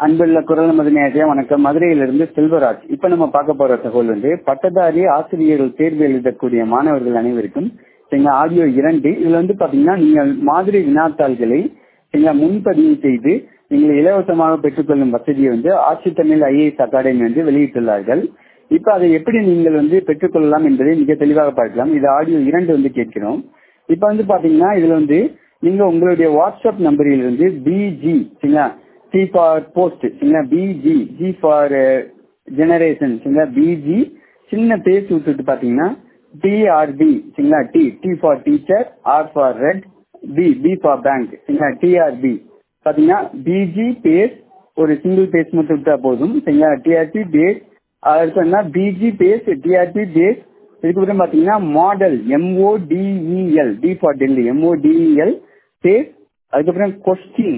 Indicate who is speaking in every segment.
Speaker 1: அன்புள்ள குரல் மதுநேஜா வணக்கம் மதுரையிலிருந்து செல்வராஜ் இப்ப நம்ம பார்க்க போற தகவல் வந்து பட்டதாரி ஆசிரியர்கள் தேர்வு எழுதக்கூடிய மாணவர்கள் அனைவருக்கும் எங்க ஆடியோ இரண்டு இதுல வந்து பாத்தீங்கன்னா நீங்கள் மாதிரி வினாத்தாள்களை எங்க முன்பதிவு செய்து நீங்கள் இலவசமாக பெற்றுக்கொள்ளும் வசதியை வந்து ஆட்சித்தமிழ் ஐஏஎஸ் அகாடமி வந்து வெளியிட்டுள்ளார்கள் இப்ப அதை எப்படி நீங்கள் வந்து பெற்றுக்கொள்ளலாம் என்பதை மிக தெளிவாக பார்க்கலாம் இது ஆடியோ இரண்டு வந்து கேட்கிறோம் இப்ப வந்து பாத்தீங்கன்னா இதுல வந்து நீங்க உங்களுடைய வாட்ஸ்அப் நம்பரில் இருந்து பிஜி சரிங்களா டி ஃபார் போஸ்ட் சரிங்களா பிஜி ஜி ஃபார் ஜெனரேஷன் சரிங்களா பிஜி சின்ன பேஸ் விட்டுட்டு பாத்தீங்கன்னா டிஆர்பி சரிங்களா D D for teacher R for red B B for bank சரிங்களா டிஆர்பி பாத்தீங்கன்னா பிஜி பேஸ் ஒரு சிங்கிள் பேஸ் மட்டும் விட்டா போதும் சரிங்களா டிஆர்பி பேஸ் அடுத்து பிஜி பேஸ் டிஆர்பி பேஸ் இதுக்கப்புறம் பாத்தீங்கன்னா model எம்ஓடிஇஎல் D for Delhi எம்ஓடிஇஎல் base அதுக்கப்புறம் கொஸ்டின்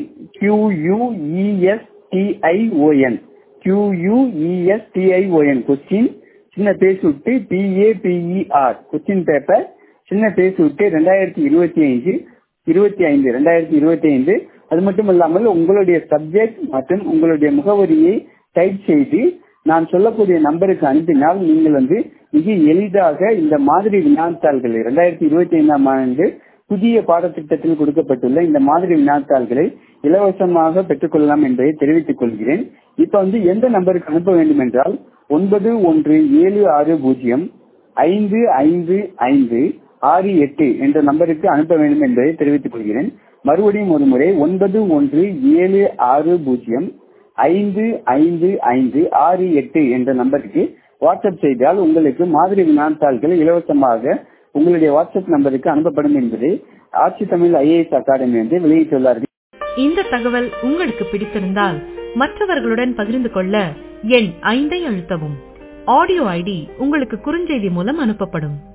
Speaker 1: கியூயூஇஎஸ்டிஐஓஎன் கியூயூஇஎஸ்டிஐஓஎன் கொஸ்டின் சின்ன பேஸ் விட்டு பிஏபிஇஆர் கொஸ்டின் பேப்பர் சின்ன பேஸ் விட்டு ரெண்டாயிரத்தி இருபத்தி ஐந்து இருபத்தி ஐந்து ரெண்டாயிரத்தி இருபத்தி ஐந்து அது மட்டும் இல்லாமல் உங்களுடைய சப்ஜெக்ட் மற்றும் உங்களுடைய முகவரியை டைப் செய்து நான் சொல்லக்கூடிய நம்பருக்கு அனுப்பினால் நீங்கள் வந்து மிக எளிதாக இந்த மாதிரி வினாத்தாள்களை இரண்டாயிரத்தி இருபத்தி ஐந்தாம் ஆண்டு புதிய பாடத்திட்டத்தில் கொடுக்கப்பட்டுள்ள இந்த மாதிரி வினாத்தாள்களை இலவசமாக பெற்றுக்கொள்ளலாம் என்பதை தெரிவித்துக் கொள்கிறேன் இப்ப வந்து எந்த நம்பருக்கு அனுப்ப வேண்டும் என்றால் ஒன்பது ஒன்று ஏழு ஆறு பூஜ்ஜியம் ஐந்து ஐந்து ஐந்து ஆறு எட்டு என்ற நம்பருக்கு அனுப்ப வேண்டும் என்பதை தெரிவித்துக் கொள்கிறேன் மறுபடியும் ஒரு முறை ஒன்பது ஒன்று ஏழு ஆறு பூஜ்ஜியம் ஐந்து ஐந்து ஐந்து ஆறு எட்டு என்ற நம்பருக்கு வாட்ஸ்அப் செய்தால் உங்களுக்கு மாதிரி வினாத்தாள்கள் இலவசமாக உங்களுடைய வாட்ஸ்அப் நம்பருக்கு அனுப்பப்படும் என்பதை ஆட்சி தமிழ் ஐஏஎஸ் அகாடமி வந்து வெளியிட்டுள்ளார்கள்
Speaker 2: இந்த தகவல் உங்களுக்கு பிடித்திருந்தால் மற்றவர்களுடன் பகிர்ந்து கொள்ள எண் ஐந்தை அழுத்தவும் ஆடியோ ஐடி உங்களுக்கு குறுஞ்செய்தி மூலம் அனுப்பப்படும்